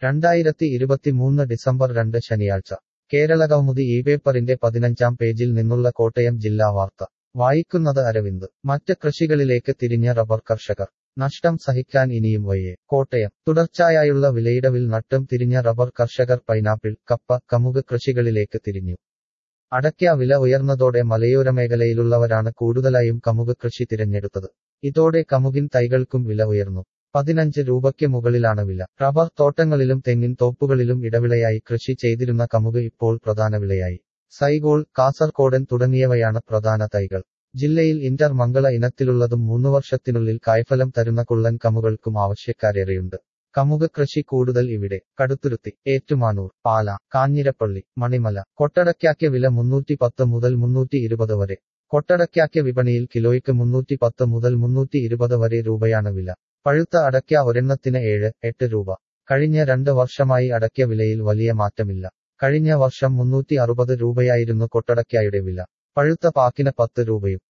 രണ്ടായിരത്തി ഇരുപത്തിമൂന്ന് ഡിസംബർ രണ്ട് ശനിയാഴ്ച കേരളകൗമുദി ഈ പേപ്പറിന്റെ പതിനഞ്ചാം പേജിൽ നിന്നുള്ള കോട്ടയം ജില്ലാ വാർത്ത വായിക്കുന്നത് അരവിന്ദ് മറ്റ് കൃഷികളിലേക്ക് തിരിഞ്ഞ റബ്ബർ കർഷകർ നഷ്ടം സഹിക്കാൻ ഇനിയും വയ്യേ കോട്ടയം തുടർച്ചയായുള്ള വിലയിടവിൽ നട്ടം തിരിഞ്ഞ റബ്ബർ കർഷകർ പൈനാപ്പിൾ കപ്പ കമുക് കൃഷികളിലേക്ക് തിരിഞ്ഞു അടയ്ക്ക വില ഉയർന്നതോടെ മലയോര മേഖലയിലുള്ളവരാണ് കൂടുതലായും കമുക് കൃഷി തിരഞ്ഞെടുത്തത് ഇതോടെ കമുകിൻ തൈകൾക്കും വില ഉയർന്നു പതിനഞ്ച് രൂപയ്ക്ക് മുകളിലാണ് വില റബ്ബർ തോട്ടങ്ങളിലും തെങ്ങിൻ തോപ്പുകളിലും ഇടവിളയായി കൃഷി ചെയ്തിരുന്ന കമുക് ഇപ്പോൾ പ്രധാന വിളയായി സൈഗോൾ കാസർകോടൻ തുടങ്ങിയവയാണ് പ്രധാന തൈകൾ ജില്ലയിൽ ഇന്റർ മംഗള ഇനത്തിലുള്ളതും മൂന്നു വർഷത്തിനുള്ളിൽ കായ്ഫലം തരുന്ന കുള്ളൻ കമുകൾക്കും ആവശ്യക്കാരേറെയുണ്ട് കമുക് കൃഷി കൂടുതൽ ഇവിടെ കടുത്തുരുത്തി ഏറ്റുമാനൂർ പാല കാഞ്ഞിരപ്പള്ളി മണിമല കൊട്ടടയ്ക്കാക്ക് വില മുന്നൂറ്റി പത്ത് മുതൽ മുന്നൂറ്റി ഇരുപത് വരെ കൊട്ടടയ്ക്കാക്ക് വിപണിയിൽ കിലോയ്ക്ക് മുന്നൂറ്റി പത്ത് മുതൽ മുന്നൂറ്റി ഇരുപത് വരെ രൂപയാണ് വില പഴുത്ത അടയ്ക്ക ഒരെണ്ണത്തിന് ഏഴ് എട്ട് രൂപ കഴിഞ്ഞ രണ്ട് വർഷമായി അടയ്ക്ക വിലയിൽ വലിയ മാറ്റമില്ല കഴിഞ്ഞ വർഷം മുന്നൂറ്റി അറുപത് രൂപയായിരുന്നു കൊട്ടടയ്ക്കായുടെ വില പഴുത്ത പാക്കിന് പത്ത് രൂപയും